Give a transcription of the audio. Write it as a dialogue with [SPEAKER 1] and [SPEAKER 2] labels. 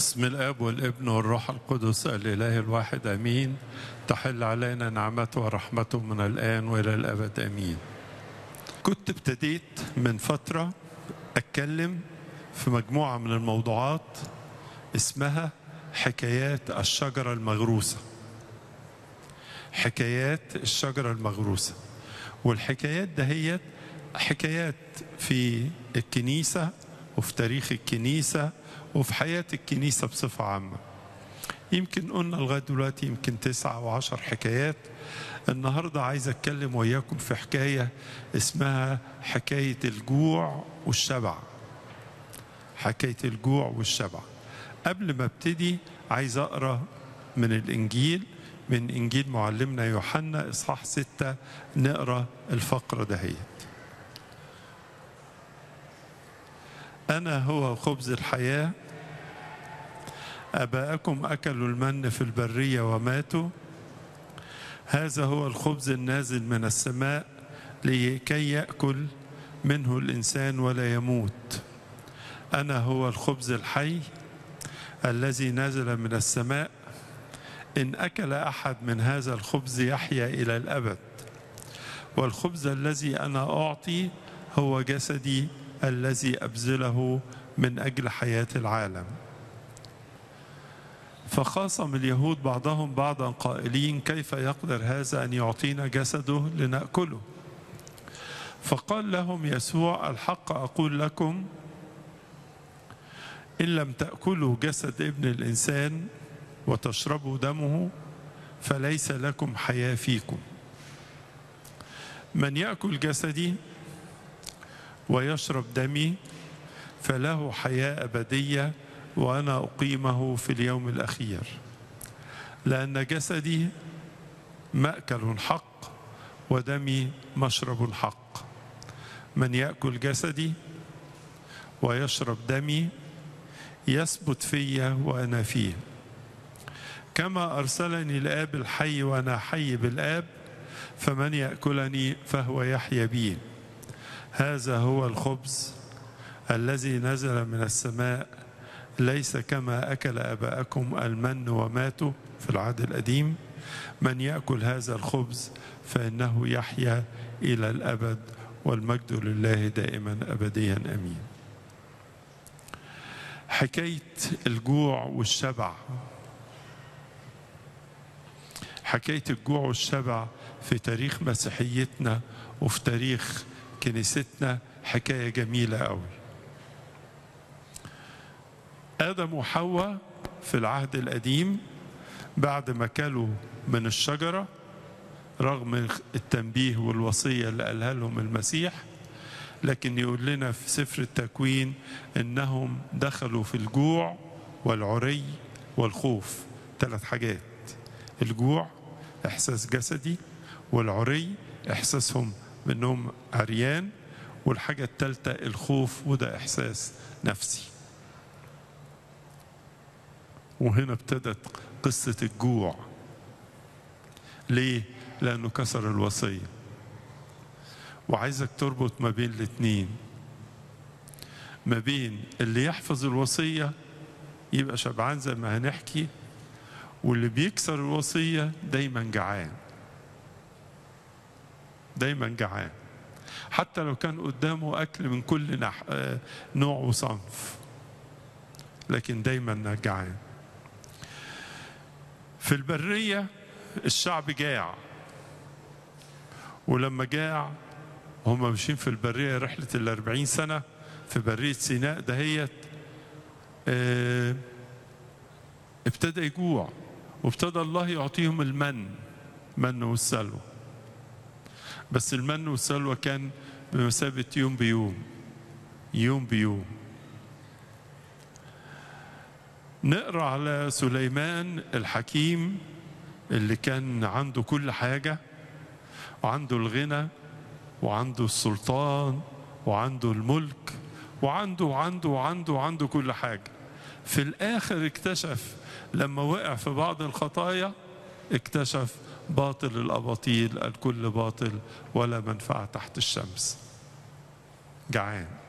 [SPEAKER 1] بسم الاب والابن والروح القدس الاله الواحد امين تحل علينا نعمته ورحمته من الان والى الابد امين كنت ابتديت من فتره اتكلم في مجموعه من الموضوعات اسمها حكايات الشجره المغروسه حكايات الشجره المغروسه والحكايات دهيت حكايات في الكنيسه وفي تاريخ الكنيسه وفي حياة الكنيسة بصفة عامة يمكن قلنا لغاية دلوقتي يمكن تسعة وعشر حكايات النهاردة عايز أتكلم وياكم في حكاية اسمها حكاية الجوع والشبع حكاية الجوع والشبع قبل ما ابتدي عايز أقرأ من الإنجيل من إنجيل معلمنا يوحنا إصحاح ستة نقرأ الفقرة دهيت أنا هو خبز الحياة أباءكم أكلوا المن في البرية وماتوا هذا هو الخبز النازل من السماء لكي يأكل منه الإنسان ولا يموت أنا هو الخبز الحي الذي نزل من السماء إن أكل أحد من هذا الخبز يحيا إلى الأبد والخبز الذي أنا أعطي هو جسدي الذي أبذله من أجل حياة العالم فخاصم اليهود بعضهم بعضا قائلين كيف يقدر هذا أن يعطينا جسده لنأكله فقال لهم يسوع الحق أقول لكم إن لم تأكلوا جسد ابن الإنسان وتشربوا دمه فليس لكم حياة فيكم من يأكل جسدي ويشرب دمي فله حياة أبدية وأنا أقيمه في اليوم الأخير لأن جسدي مأكل حق ودمي مشرب حق من يأكل جسدي ويشرب دمي يثبت في وأنا فيه كما أرسلني الآب الحي وأنا حي بالآب فمن يأكلني فهو يحيا بي هذا هو الخبز الذي نزل من السماء ليس كما اكل اباءكم المن وماتوا في العهد القديم من ياكل هذا الخبز فانه يحيا الى الابد والمجد لله دائما ابديا امين حكايه الجوع والشبع حكايه الجوع والشبع في تاريخ مسيحيتنا وفي تاريخ كنيستنا حكايه جميله قوي ادم وحواء في العهد القديم بعد ما كلوا من الشجره رغم التنبيه والوصيه اللي قالها لهم المسيح لكن يقول لنا في سفر التكوين انهم دخلوا في الجوع والعري والخوف ثلاث حاجات الجوع احساس جسدي والعري احساسهم بانهم عريان والحاجه الثالثه الخوف وده احساس نفسي وهنا ابتدت قصه الجوع ليه لانه كسر الوصيه وعايزك تربط ما بين الاثنين ما بين اللي يحفظ الوصيه يبقى شبعان زي ما هنحكي واللي بيكسر الوصيه دايما جعان دايما جعان حتى لو كان قدامه اكل من كل نح... نوع وصنف لكن دايما جعان في البريه الشعب جاع ولما جاع هم ماشيين في البريه رحله الأربعين سنه في بريه سيناء دهيت اه ابتدى يجوع وابتدى الله يعطيهم المن من والسلوى بس المن والسلوى كان بمثابة يوم بيوم يوم بيوم نقرا على سليمان الحكيم اللي كان عنده كل حاجة وعنده الغنى وعنده السلطان وعنده الملك وعنده وعنده وعنده وعنده كل حاجة في الآخر اكتشف لما وقع في بعض الخطايا اكتشف باطل الأباطيل الكل باطل ولا منفعة تحت الشمس جعان